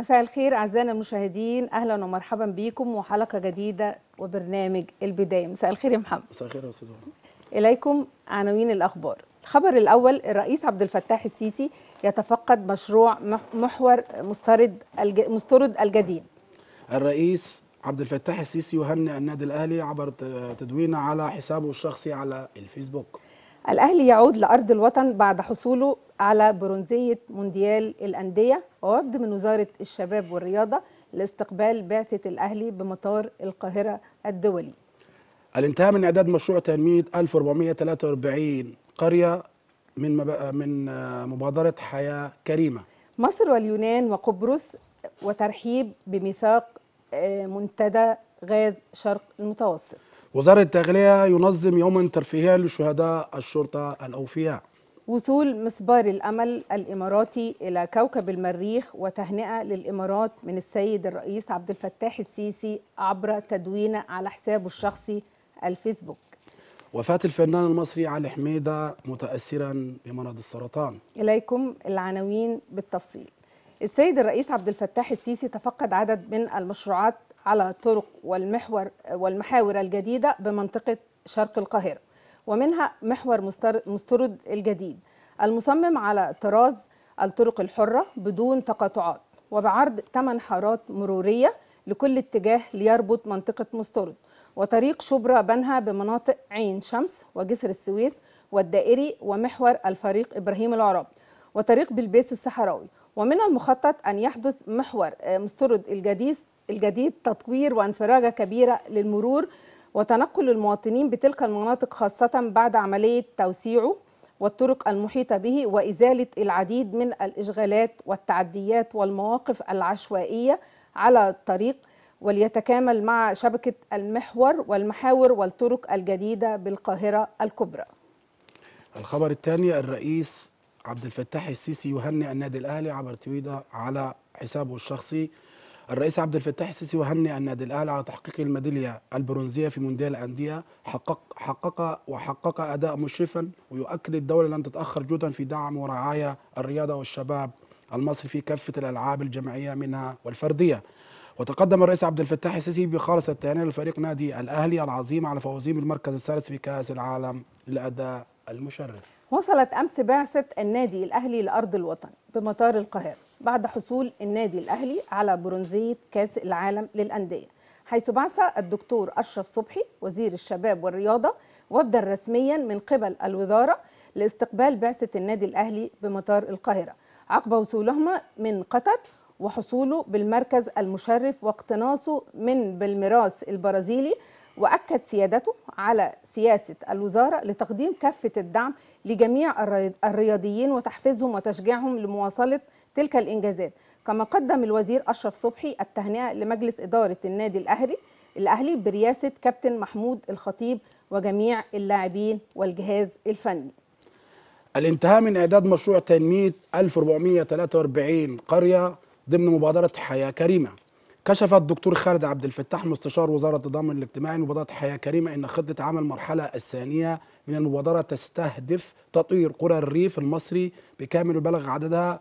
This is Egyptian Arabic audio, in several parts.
مساء الخير أعزائنا المشاهدين أهلا ومرحبا بكم وحلقة جديدة وبرنامج البداية مساء الخير يا محمد مساء الخير يا استاذ إليكم عناوين الأخبار الخبر الأول الرئيس عبد الفتاح السيسي يتفقد مشروع مح- محور مسترد الج... مسترد الجديد الرئيس عبد الفتاح السيسي يهنئ النادي الاهلي عبر ت- تدوينه على حسابه الشخصي على الفيسبوك الأهلي يعود لأرض الوطن بعد حصوله على برونزية مونديال الأندية ووفد من وزارة الشباب والرياضة لاستقبال بعثة الأهلي بمطار القاهرة الدولي الانتهاء من اعداد مشروع تنميه 1443 قريه من مب... من آه، مبادره حياه كريمه مصر واليونان وقبرص وترحيب بميثاق آه، منتدى غاز شرق المتوسط وزاره الداخليه ينظم يوما ترفيهيا لشهداء الشرطه الاوفياء وصول مسبار الأمل الإماراتي إلى كوكب المريخ وتهنئة للإمارات من السيد الرئيس عبد الفتاح السيسي عبر تدوينه على حسابه الشخصي الفيسبوك وفاه الفنان المصري علي حميده متاثرا بمرض السرطان إليكم العناوين بالتفصيل السيد الرئيس عبد الفتاح السيسي تفقد عدد من المشروعات على الطرق والمحور والمحاور الجديدة بمنطقة شرق القاهرة ومنها محور مستر- مسترد الجديد المصمم على طراز الطرق الحرة بدون تقاطعات وبعرض 8 حارات مرورية لكل اتجاه ليربط منطقة مسترد وطريق شبرا بنها بمناطق عين شمس وجسر السويس والدائري ومحور الفريق إبراهيم العرابي وطريق بلبيس الصحراوي ومن المخطط أن يحدث محور آه، مسترد الجديد الجديد تطوير وانفراجة كبيرة للمرور وتنقل المواطنين بتلك المناطق خاصة بعد عملية توسيعه والطرق المحيطة به وإزالة العديد من الإشغالات والتعديات والمواقف العشوائية على الطريق وليتكامل مع شبكة المحور والمحاور والطرق الجديدة بالقاهرة الكبرى الخبر الثاني الرئيس عبد الفتاح السيسي يهنئ النادي الاهلي عبر تويتر على حسابه الشخصي الرئيس عبد الفتاح السيسي يهنئ النادي الاهلي على تحقيق الميداليه البرونزيه في مونديال الانديه حقق حقق وحقق اداء مشرفا ويؤكد الدوله لن تتاخر جدا في دعم ورعايه الرياضه والشباب المصري في كافه الالعاب الجماعيه منها والفرديه وتقدم الرئيس عبد الفتاح السيسي بخالص التهاني لفريق نادي الاهلي العظيم على فوزه بالمركز الثالث في كاس العالم للاداء المشرف وصلت أمس بعثة النادي الأهلي لأرض الوطن بمطار القاهرة بعد حصول النادي الأهلي على برونزية كأس العالم للأندية حيث بعث الدكتور أشرف صبحي وزير الشباب والرياضة وفدا رسميا من قبل الوزارة لاستقبال بعثة النادي الأهلي بمطار القاهرة عقب وصولهما من قطر وحصوله بالمركز المشرف واقتناصه من بالميراث البرازيلي واكد سيادته على سياسه الوزاره لتقديم كافه الدعم لجميع الري- الرياضيين وتحفيزهم وتشجيعهم لمواصله تلك الانجازات كما قدم الوزير اشرف صبحي التهنئه لمجلس اداره النادي الاهلي الاهلي برئاسه كابتن محمود الخطيب وجميع اللاعبين والجهاز الفني الانتهاء من اعداد مشروع تنميه 1443 قريه ضمن مبادره حياه كريمه كشف الدكتور خالد عبد الفتاح مستشار وزاره التضامن الاجتماعي مبادره حياه كريمه ان خطه عمل المرحله الثانيه من المبادره تستهدف تطوير قرى الريف المصري بكامل وبلغ عددها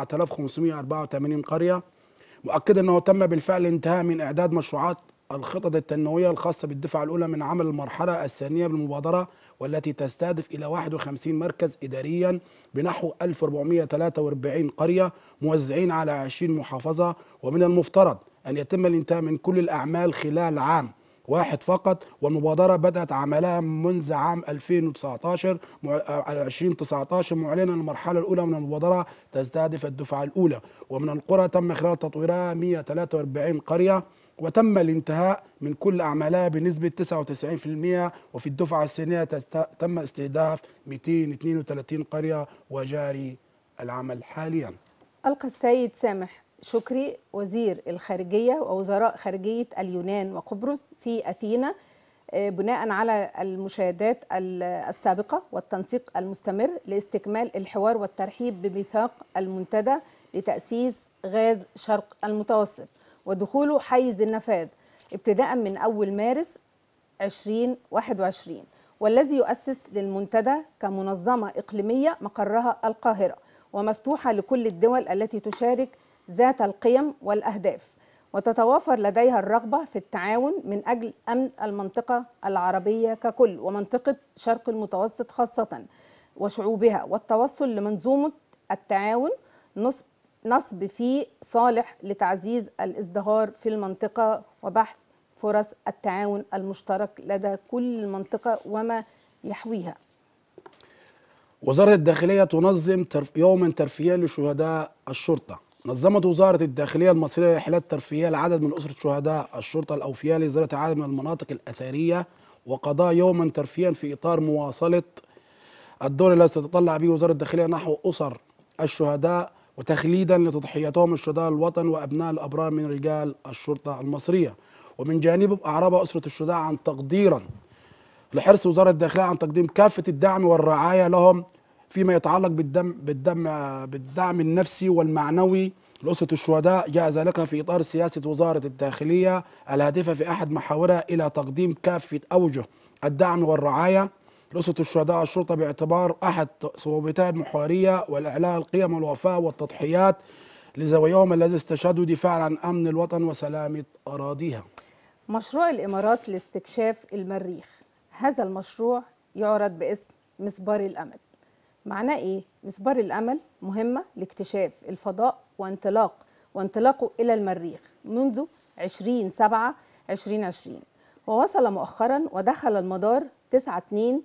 4584 قريه مؤكدا انه تم بالفعل الانتهاء من اعداد مشروعات الخطط التنمويه الخاصه بالدفعه الاولى من عمل المرحله الثانيه بالمبادره والتي تستهدف الى 51 مركز اداريا بنحو 1443 قريه موزعين على 20 محافظه ومن المفترض ان يتم الانتهاء من كل الاعمال خلال عام واحد فقط والمبادرة بدأت عملها منذ عام 2019 مع- آه، 2019 معلنا المرحلة الأولى من المبادرة تستهدف الدفعة الأولى ومن القرى تم خلال تطويرها 143 قرية وتم الانتهاء من كل أعمالها بنسبة 99% وفي الدفعة الثانية تست... تم استهداف 232 قرية وجاري العمل حالياً ألقى السيد سامح شكري وزير الخارجية ووزراء خارجية اليونان وقبرص في أثينا آه، بناء على المشاهدات ال- السابقة والتنسيق المستمر لاستكمال الحوار والترحيب بميثاق المنتدى لتأسيس غاز شرق المتوسط ودخوله حيز النفاذ ابتداء من أول مارس 2021 والذي يؤسس للمنتدى كمنظمة إقليمية مقرها القاهرة ومفتوحة لكل الدول التي تشارك ذات القيم والأهداف وتتوافر لديها الرغبة في التعاون من أجل أمن المنطقة العربية ككل ومنطقة شرق المتوسط خاصة وشعوبها والتوصل لمنظومة التعاون نصب نصب في صالح لتعزيز الازدهار في المنطقة وبحث فرص التعاون المشترك لدى كل منطقة وما يحويها وزارة الداخلية تنظم ترف... يوما ترفيهيا لشهداء الشرطة نظمت وزارة الداخلية المصرية رحلات ترفيهية لعدد من أسرة شهداء الشرطة الأوفياء لزيارة عدد من المناطق الأثرية وقضاء يوما ترفيهيا في إطار مواصلة الدور الذي تتطلع به وزارة الداخلية نحو أسر الشهداء وتخليدا لتضحياتهم الشهداء الوطن وأبناء الأبرار من رجال الشرطة المصرية ومن جانبه أعرب أسرة الشهداء عن تقديرا لحرص وزارة الداخلية عن تقديم كافة الدعم والرعاية لهم فيما يتعلق بالدم بالدم بالدعم النفسي والمعنوي لأسرة الشهداء جاء ذلك في إطار سياسة وزارة الداخلية الهادفة في أحد محاورها إلى تقديم كافة أوجه الدعم والرعاية لأسرة الشهداء الشرطة باعتبار أحد صعوبتها المحورية والإعلاء القيم والوفاء والتضحيات لزواياهم الذي استشهدوا دفاعا عن أمن الوطن وسلامة أراضيها مشروع الإمارات لاستكشاف المريخ هذا المشروع يعرض باسم مسبار الأمل معناه إيه؟ مسبار الأمل مهمة لاكتشاف الفضاء وانطلاق وانطلاقه إلى المريخ منذ 20 7 2020 ووصل مؤخرا ودخل المدار 9 2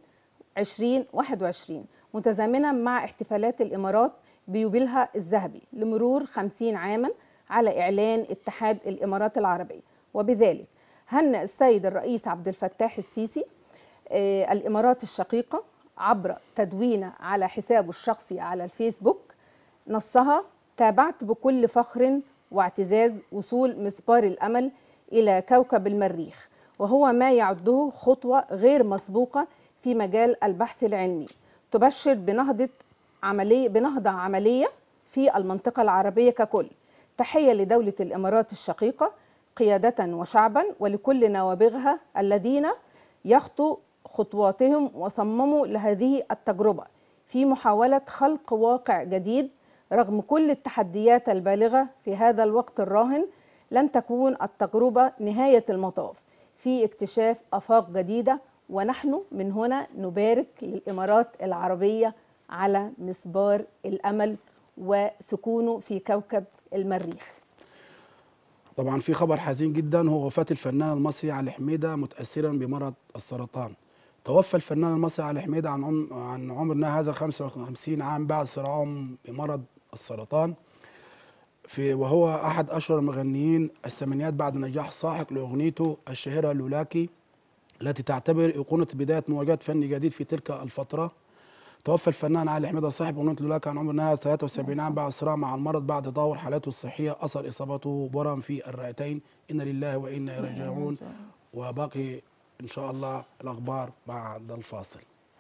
2021 متزامنا مع احتفالات الإمارات بيوبيلها الذهبي لمرور 50 عاما على إعلان اتحاد الإمارات العربية وبذلك هنأ السيد الرئيس عبد الفتاح السيسي آه، الإمارات الشقيقة عبر تدوينه على حسابه الشخصي على الفيسبوك نصها تابعت بكل فخر واعتزاز وصول مسبار الأمل إلى كوكب المريخ وهو ما يعده خطوة غير مسبوقة في مجال البحث العلمي تبشر بنهضة عملية بنهضة عملية في المنطقة العربية ككل تحية لدولة الإمارات الشقيقة قيادة وشعبا ولكل نوابغها الذين يخطوا خطواتهم وصمموا لهذه التجربة في محاولة خلق واقع جديد رغم كل التحديات البالغة في هذا الوقت الراهن لن تكون التجربة نهاية المطاف في اكتشاف آفاق جديدة ونحن من هنا نبارك للإمارات العربية على مسبار الأمل وسكونه في كوكب المريخ طبعا في خبر حزين جدا هو وفاة الفنان المصري علي حميدة متأثرا بمرض السرطان توفى الفنان المصري علي حميدة عن عم عن عمرنا هذا 55 عام بعد صراعهم بمرض السرطان في وهو أحد أشهر المغنيين الثمانينات بعد نجاح ساحق لأغنيته الشهيرة لولاكي التي تعتبر أيقونة بداية مواجهة فني جديد في تلك الفترة توفى الفنان علي حميدة صاحب أغنية لولاكي عن عمر نهاية 73 عام بعد صراع مع المرض بعد تدهور حالته الصحية أثر إصابته بورم في الرئتين إن لله وإنا إليه راجعون وباقي إن شاء الله الأخبار بعد الفاصل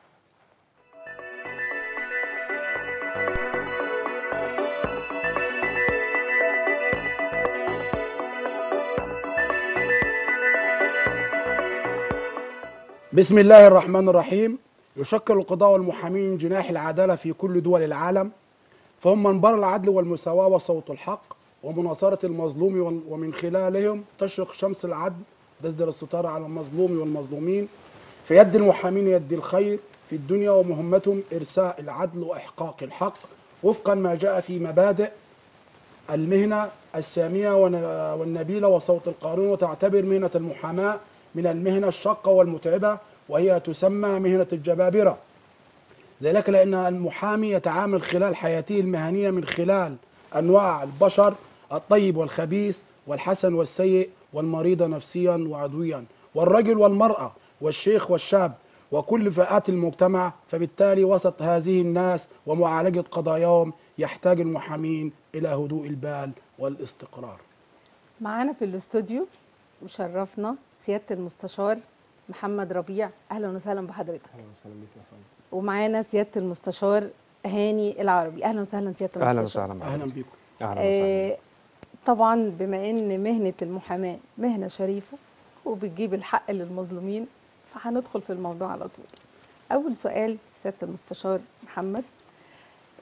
بسم الله الرحمن الرحيم يشكل القضاء والمحامين جناح العدالة في كل دول العالم فهم منبر العدل والمساواة وصوت الحق ومناصرة المظلوم وال- ومن خلالهم تشرق شمس العدل تسدل الستار على المظلوم والمظلومين في يد المحامين يد الخير في الدنيا ومهمتهم إرساء العدل وإحقاق الحق وفقا ما جاء في مبادئ المهنة السامية ون- والنبيلة وصوت القانون وتعتبر مهنة المحاماة من المهنة الشاقة والمتعبة وهي تسمى مهنة الجبابرة ذلك لأن المحامي يتعامل خلال حياته المهنية من خلال أنواع البشر الطيب والخبيث والحسن والسيء والمريض نفسيا وعضويا والرجل والمرأة والشيخ والشاب وكل فئات المجتمع فبالتالي وسط هذه الناس ومعالجة قضاياهم يحتاج المحامين إلى هدوء البال والاستقرار معانا في الاستوديو وشرفنا سيادة المستشار محمد ربيع أهلا وسهلا بحضرتك اهلا وسهلا بيك يا فندم ومعانا سيادة المستشار هاني العربي أهلا وسهلا سيادة المستشار اهلا وسهلا أهلا بحضرتك. بكم اهلا وسهلا آه، طبعا بما ان مهنه المحاماه مهنه شريفه وبتجيب الحق للمظلومين فهندخل في الموضوع على طول اول سؤال سياده المستشار محمد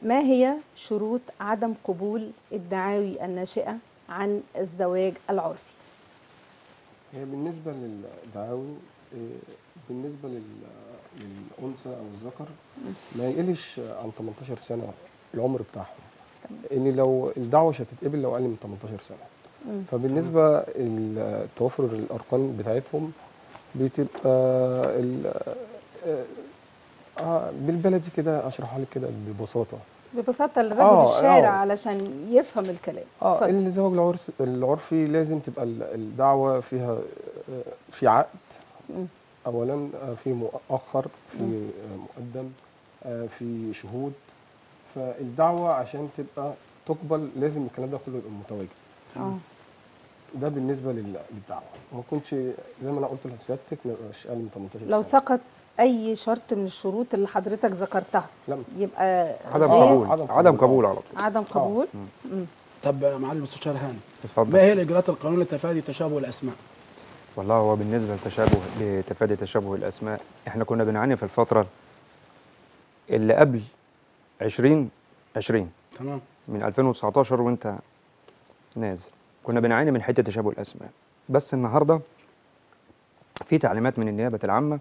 ما هي شروط عدم قبول الدعاوي الناشئة عن الزواج العرفي هي بالنسبة للدعاوي إيه، بالنسبة لل- للأنثى أو الذكر ما يقلش عن 18 سنة العمر بتاعهم إن لو الدعوة مش هتتقبل لو أقل من 18 سنة مم. فبالنسبة لتوافر الأرقام بتاعتهم بتبقى ال- آه، آه، بالبلدي كده أشرحها لك كده ببساطة ببساطة للرجل آه، الشارع آه. علشان يفهم الكلام اه اتفضل. الزواج العرس العرفي لازم تبقى ال- الدعوة فيها آه، في عقد مم. اولا آه، في مؤخر في آه، مقدم آه، في شهود فالدعوة عشان تبقى تقبل لازم الكلام ده كله يبقى متواجد اه ده بالنسبة لل- للدعوة وما كنتش زي ما انا قلت لسيادتك ما يبقاش اقل من 18 لو سنة سقط أي شرط من الشروط اللي حضرتك ذكرتها لا يبقى عدم غير قبول عدم عدم قبول. قبول على طول عدم قبول مم. طب آه، معالي المستشار هاني اتفضل ما هي الاجراءات القانونيه لتفادي تشابه الاسماء والله هو بالنسبه لتشابه لتفادي تشابه الاسماء احنا كنا بنعاني في الفتره اللي قبل 20 20 تمام من 2019 وانت نازل كنا بنعاني من حته تشابه الاسماء بس النهارده في تعليمات من النيابه العامه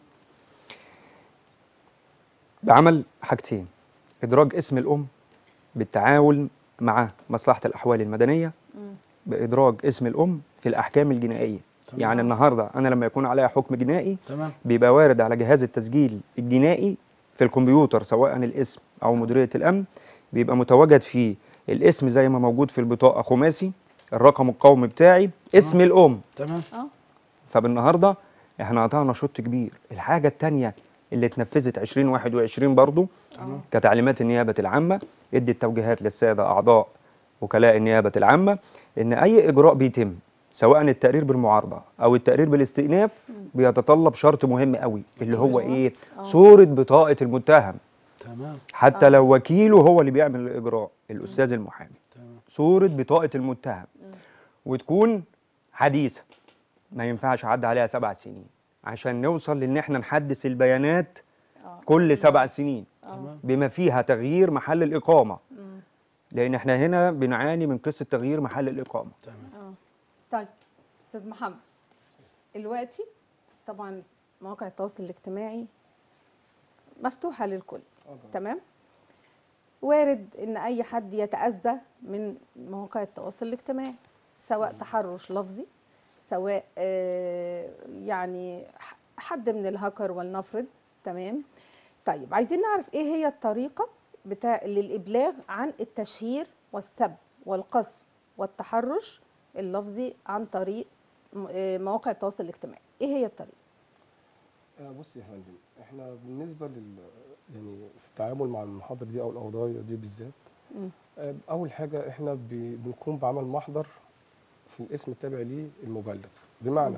بعمل حاجتين ادراج اسم الام بالتعاون مع مصلحه الاحوال المدنيه مم. بادراج اسم الام في الاحكام الجنائيه تمام. يعني النهارده انا لما يكون عليا حكم جنائي تمام بيبقى وارد على جهاز التسجيل الجنائي في الكمبيوتر سواء الاسم او مديريه الامن بيبقى متواجد فيه الاسم زي ما موجود في البطاقه خماسي الرقم القومي بتاعي اسم الام تمام اه فبالنهارده احنا قطعنا شوط كبير الحاجه الثانيه اللي اتنفذت 2021 برضو اه كتعليمات النيابه العامه ادت توجيهات للساده اعضاء وكلاء النيابه العامه ان اي اجراء بيتم سواء التقرير بالمعارضه او التقرير بالاستئناف بيتطلب شرط مهم قوي اللي هو كويس. ايه آه. صوره بطاقه المتهم تمام حتى لو وكيله هو اللي بيعمل الاجراء الاستاذ المحامي تمام صوره بطاقه المتهم وتكون حديثه ما ينفعش عدى عليها سبع سنين عشان نوصل لان احنا نحدث البيانات اه كل سبع سنين تمام بما فيها تغيير محل الإقامة مم. لأن احنا هنا بنعاني من قصة تغيير محل الإقامة تمام اه طيب استاذ محمد دلوقتي طبعا مواقع التواصل الاجتماعي مفتوحه للكل تمام وارد ان اي حد يتاذى من مواقع التواصل الاجتماعي سواء تحرش لفظي سواء آه، يعني ح- حد من الهاكر ولنفرض تمام طيب عايزين نعرف ايه هي الطريقه بتاع للابلاغ عن التشهير والسب والقذف والتحرش اللفظي عن طريق م- آه، مواقع التواصل الاجتماعي ايه هي الطريقه آه، بص يا فندم احنا بالنسبه لل يعني في التعامل مع المحاضر دي او القضايا دي بالذات مم. آه، اول حاجه احنا بي- بنقوم بعمل محضر في الاسم التابع ليه المبلغ بمعنى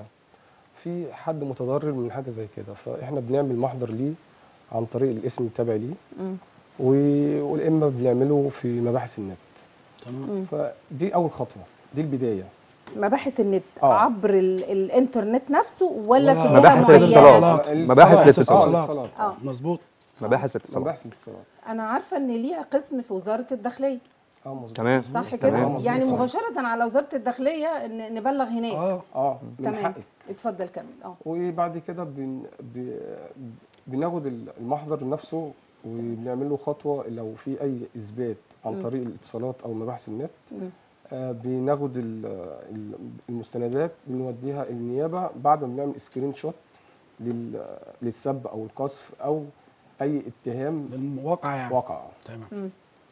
في حد متضرر من حاجه زي كده فاحنا بنعمل محضر ليه عن طريق الاسم التابع ليه مم. و- والاما بنعمله في مباحث النت تمام مم. فدي اول خطوه دي البدايه مباحث النت آه. عبر ال- الانترنت نفسه ولا ولا في جهه مباحث معينه الاتصالات. مباحث الاتصالات. الاتصالات آه. مظبوط مباحث الاتصالات مباحث الاتصالات انا عارفه ان ليها قسم في وزاره الداخليه اه مظبوط تمام صح تمام. كده مظبوط، يعني صح. مباشره على وزاره الداخليه ن- نبلغ هناك اه اه من تمام حقك اتفضل كمل اه وبعد كده بن... ب... بناخد المحضر نفسه وبنعمل له خطوه لو في اي اثبات عن مم. طريق الاتصالات او مباحث النت مم. آه بناخد ال- ال- المستندات بنوديها النيابه بعد ما بنعمل سكرين شوت لل... للسب او القذف او اي اتهام بالواقع يعني واقع تمام مم.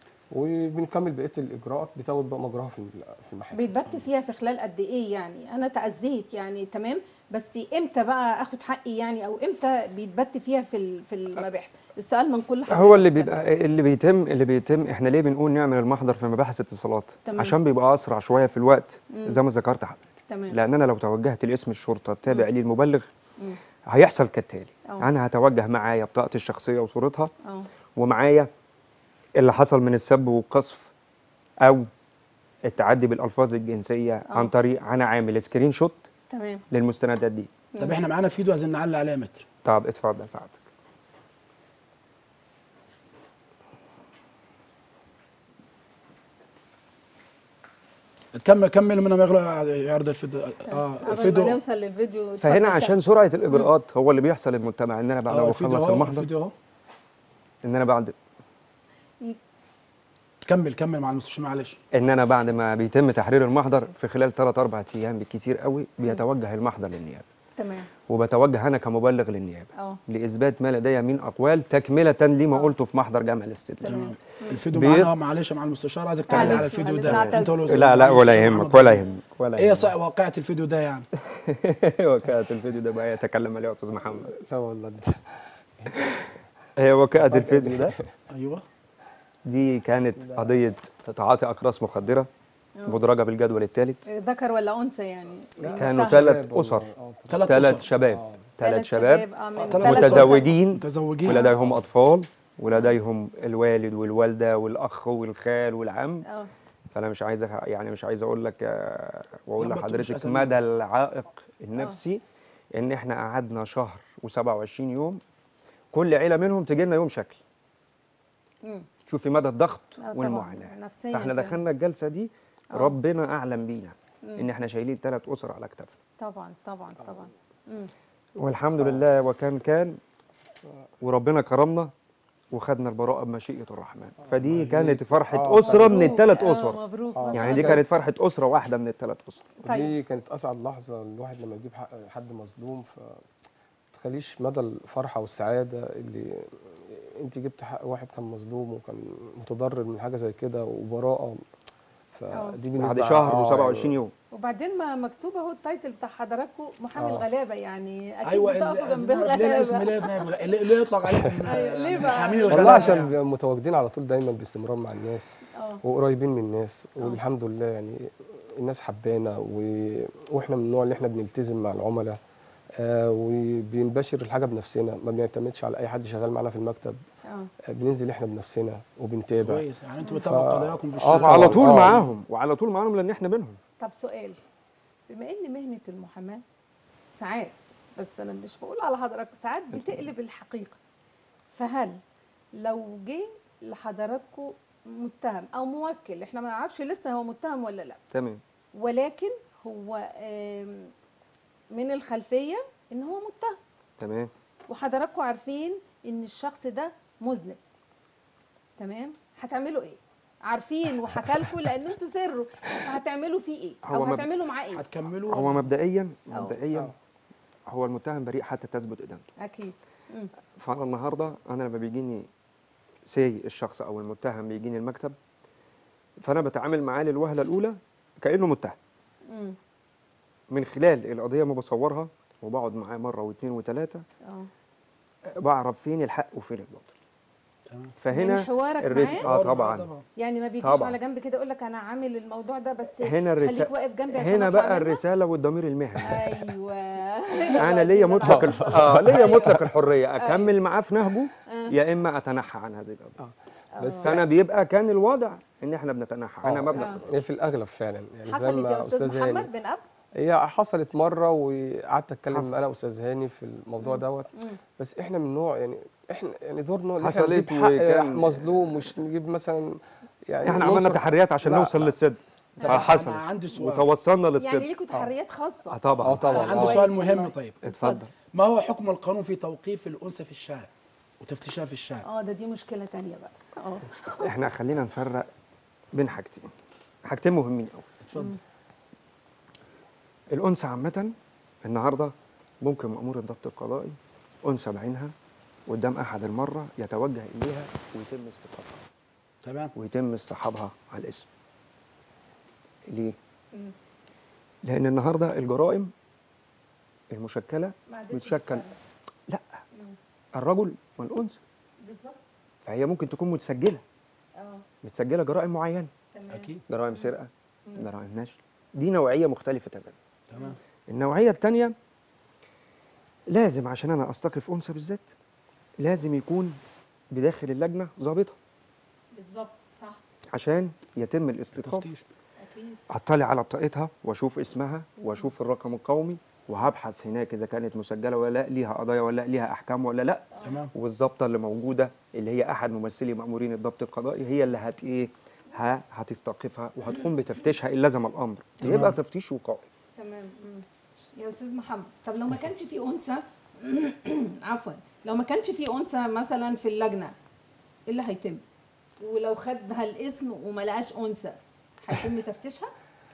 وبنكمل بقيه الاجراءات بتاخد بقى مجراها في ال- في المحاكم بيتبت فيها في خلال قد ايه يعني انا تاذيت يعني تمام بس امتى بقى اخد حقي يعني او امتى بيتبت فيها في ال- في المباحث السؤال من كل حضرتك هو اللي بيبقى اللي بيتم اللي بيتم احنا ليه بنقول نعمل المحضر في مباحث اتصالات تمام. عشان بيبقى اسرع شويه في الوقت مم. زي ما ذكرت حضرتك تمام لان انا لو توجهت لاسم الشرطه التابع مم. لي المبلغ مم. هيحصل كالتالي أه. انا هتوجه معايا بطاقتي الشخصيه وصورتها اه ومعايا اللي حصل من السب والقذف او التعدي بالالفاظ الجنسيه آه. عن طريق انا عامل سكرين شوت تمام للمستندات دي طب احنا معانا فيديو عايزين نعلق عليه متر طب اتفضل سعادتك تكمل كمل من ما يغلق يعرض الفيديو اه قبل ما الفيديو نوصل للفيديو فهنا اتفضل عشان سرعه الاجراءات هو اللي بيحصل للمجتمع ان انا بعد اه ما الفيديو بخلص اهو المحضر الفيديو اهو ان انا بعد كمل كمل مع المستشفى معلش ان انا بعد ما بيتم تحرير المحضر في خلال 3 4 ايام بالكتير قوي بيتوجه المحضر للنيابه تمام وبتوجه انا كمبلغ للنيابه اه لاثبات ما لدي من اقوال تكمله لما قلته في محضر جمع الاستدلال تمام الفيديو بي- معانا معلش مع المستشار عايزك تعلق على معلش، الفيديو معلش، ده نعتذر. انت ولا لا لا ولا المستشار يهمك محمد ولا علي. يهمك ولا ايه يهمك صح واقعة الفيديو ده يعني وكاله الفيديو ده بقى يتكلم عليه يا استاذ محمد لا والله ده هي وكاله الفيديو ده ايوه دي كانت قضيه تعاطي اقراص مخدره مدرجه بالجدول الثالث ذكر ولا انثى يعني كانوا المتهم. ثلاث شباب اسر والله. آه، ثلاث ثلاث أسر. شباب آه. ثلاث شباب اه من ثلاث ثلاث أسر. متزوجين متزوجين ولديهم اطفال ولديهم الوالد والوالده والاخ والخال والعم اه فانا مش عايز أخ- يعني مش عايز اقول لك آه، واقول لا، ما تقولش لحضرتك أسامي مدى العائق النفسي ان احنا قعدنا شهر و27 يوم كل عيله منهم تجي لنا يوم شكل مم. شوفي مدى الضغط آه، طبعاً، والمعاناه نفسيا فاحنا كمان. دخلنا الجلسه دي آه. ربنا اعلم بينا مم. ان احنا شايلين ثلاث اسر على كتافنا طبعا طبعا طبعا مم. والحمد لله وكان كان وربنا كرمنا وخدنا البراءه بمشيئه الرحمن فدي كانت فرحه آه، اسره من مبروك. الثلاث آه، اسر مبروك آه. ما شاء يعني دي الله. كانت فرحه اسره واحده من الثلاث اسر طيب. ودي كانت اسعد لحظه الواحد لما يجيب حق حد مظلوم ف تخليش مدى الفرحه والسعاده اللي انت جبت حق واحد كان مظلوم وكان متضرر من حاجه زي كده وبراءه آه. فدي بالنسبه بعد شهر آه، و27 يوم وبعدين ما مكتوب اهو التايتل بتاع حضراتكم محامي آه. الغلابه يعني اكيد ايوه بتقفوا ال- جنب ليه اسم الغلابه ليه ليه يبغى- ليه ليه يطلق عليكم أيوة، ليه آه، بقى؟ حامين والله الغلابة عشان يعني؟ بيبقوا متواجدين على طول دايما باستمرار مع الناس اه وقريبين من الناس والحمد لله يعني الناس حبانا و... واحنا من النوع اللي احنا بنلتزم مع العملاء آه وبنبشر الحاجه بنفسنا ما بنعتمدش على اي حد شغال معانا في المكتب اه آه بننزل احنا بنفسنا وبنتابع كويس يعني انتوا بتتابعوا ف- قضاياكم في آه، الشارع طبعاً. وعلى طول آه. معاهم وعلى طول معاهم لان احنا منهم طب سؤال بما ان مهنه المحاماه ساعات بس انا مش بقول على حضراتكم ساعات بتقلب الحقيقه فهل لو جه لحضراتكم متهم او موكل احنا ما نعرفش لسه هو متهم ولا لا تمام ولكن هو آم، من الخلفيه ان هو متهم تمام وحضراتكم عارفين ان الشخص ده مذنب تمام هتعملوا ايه عارفين وحكى لكم لان انتوا سروا هتعملوا فيه ايه هو او مب- هتعملوا معاه ايه هتكملوا هو ولا؟ مبدئيا أه. مبدئيا أه. هو المتهم بريء حتى تثبت ادانته اكيد مم. فانا النهارده انا لما بيجيني سي الشخص او المتهم بيجيني المكتب فانا بتعامل معاه للوهله الاولى كانه متهم مم. من خلال القضيه ما بصورها وبقعد معاه مره واثنين وثلاثه اه بعرف فين الحق وفين الباطل تمام. فهنا من حوارك الرزق معاه اه طبعا يعني ما بيجيش طبعاً. على جنب كده يقول لك انا عامل الموضوع ده بس هنا خليك الرساله واقف جنبي عشان هنا أطلع بقى منها. الرساله والضمير المهني ايوه انا ليا مطلق الح... اه ليا أيوة. مطلق الحريه اكمل معاه في نهجه يا اما اتنحى عن هذه القضيه بس انا بيبقى كان الوضع ان احنا بنتنحى انا آه. مبدا آه. هي في الاغلب فعلا يعني زي حصلت ما يا استاذ استاذ هاني محمد بن اب هي حصلت مره وقعدت اتكلم حصل. انا واستاذ هاني في الموضوع دوت مم. بس احنا من نوع يعني احنا يعني دورنا ان احنا حصلت نجيب حق وكان- مظلوم مش نجيب مثلا يعني احنا عملنا ننصر- تحريات عشان لا، نوصل لا. للصدق طب فحصل أنا عندي سؤال. وتوصلنا يعني للصدق ليكوا تحريات خاصه اه طبعا اه طبعا انا عندي آه. سؤال كويس مهم والله. طيب اتفضل ما هو حكم القانون في توقيف الانثى في الشارع وتفتيشها في الشارع اه ده دي مشكله تانية بقى اه احنا خلينا نفرق بين حاجتين حاجتين مهمين قوي اتفضل الانثى عامه النهارده ممكن مامور الضبط القضائي انثى بعينها قدام احد المره يتوجه اليها ويتم استيقاظها تمام ويتم اصطحابها على الاسم ليه مم. لان النهارده الجرائم المشكله ما عادتش بتشكل بتفرق. لا مم. الرجل والانثى بالظبط فهي ممكن تكون متسجله اه متسجله جرائم معينه تمام اكيد جرائم سرقه جرائم نشل دي نوعيه مختلفه تماما تمام النوعيه الثانيه لازم عشان انا استقف انثى بالذات لازم يكون بداخل اللجنه ضابطه بالظبط صح عشان يتم الاستيقاظ تفتيش اكيد اطلع على بطاقتها واشوف اسمها واشوف الرقم القومي وهبحث هناك اذا كانت مسجله ولا لا ليها قضايا ولا لا ليها احكام ولا لا تمام والظابطه اللي موجوده اللي هي احد ممثلي مامورين الضبط القضائي هي اللي هت ايه ها هتستوقفها وهتقوم بتفتيشها ان لزم الامر تمام. يبقى تفتيش وقائي تمام مم. يا استاذ محمد طب لو ما كانش في انثى عفوا لو ما كانش في انثى مثلا في اللجنه ايه اللي هيتم ولو خدها الاسم وما لقاش انثى هيتم تفتيشها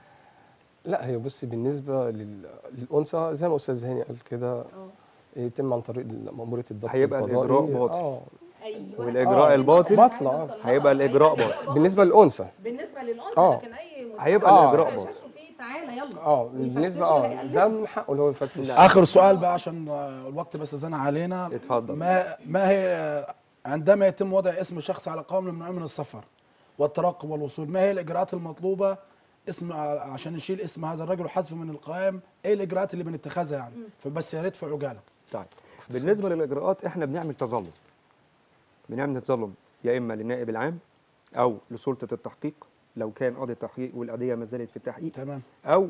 لا هي بصي بالنسبه لل- للانثى زي ما استاذ هاني قال كده اه يتم عن طريق مأمورية الضبط هيبقى القضائي. الإجراء باطل. اه ايوه والإجراء آه. الباطل باطل، آه. هيبقى الإجراء باطل. بالنسبه للانثى بالنسبه للانثى آه. لكن اي مجتمع هيبقى ما الإجراء يشوفش باطل. فيه تعالى يلا اه ويفتشوا بالنسبه اه ويقلبوا. ده من حقه اللي هو يفتش اخر سؤال بقى عشان آه، الوقت بس زنق علينا اتفضل. ما ما هي آه، عندما يتم وضع اسم شخص على قائمه ممنوع من السفر والترقب والوصول ما هي الاجراءات المطلوبه اسم ع- عشان نشيل اسم هذا الرجل وحذفه من القائم ايه الاجراءات اللي بنتخذها يعني فبس يا ريت في عجاله طيب بالنسبه للاجراءات احنا بنعمل تظلم بنعمل تظلم يا اما للنائب العام او لسلطه التحقيق لو كان قاضي التحقيق والقضيه ما زالت في التحقيق تمام او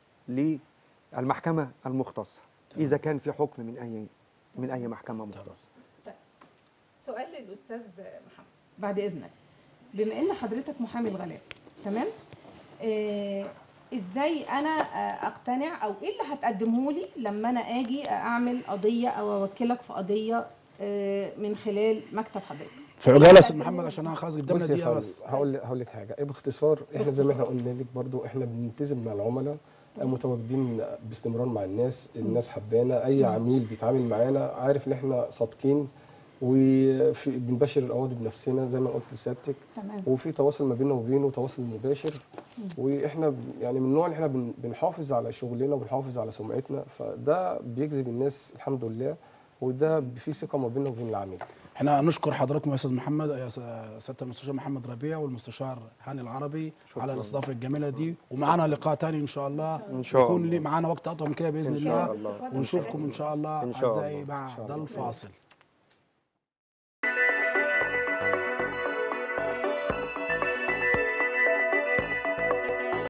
للمحكمه المختصه اذا كان في حكم من اي من اي محكمه مختصه سؤال للاستاذ محمد بعد اذنك بما ان حضرتك محامي الغلاب تمام آه ازاي انا آه اقتنع او ايه اللي هتقدمه لي لما انا اجي اعمل قضيه او اوكلك في قضيه آه من خلال مكتب حضرتك في عجاله يا استاذ محمد عشان انا خلاص قدامنا بصي يا دقيقه فندم، بس هقول لك هقول لك حاجه ايه باختصار احنا زي ما احنا قلنا لك برضو احنا بنلتزم مع العملاء متواجدين باستمرار مع الناس الناس حبانا اي عميل بيتعامل معانا عارف ان احنا صادقين وبنبشر القواضي بنفسنا زي ما قلت لسيادتك تمام وفي تواصل ما بيننا وبينه تواصل مباشر واحنا ب- يعني من النوع اللي احنا بن- بنحافظ على شغلنا وبنحافظ على سمعتنا فده بيجذب الناس الحمد لله وده في ثقه ما بيننا وبين العميل احنا نشكر حضراتكم يا استاذ محمد يا س- سياده المستشار محمد ربيع والمستشار هاني العربي شكراً. على الاستضافه الجميله دي ومعانا لقاء تاني ان شاء الله إن شاء يكون الله. لي معانا وقت اطول من كده باذن إن شاء الله الله. ونشوفكم ان شاء الله إن شاء اعزائي الله. بعد الفاصل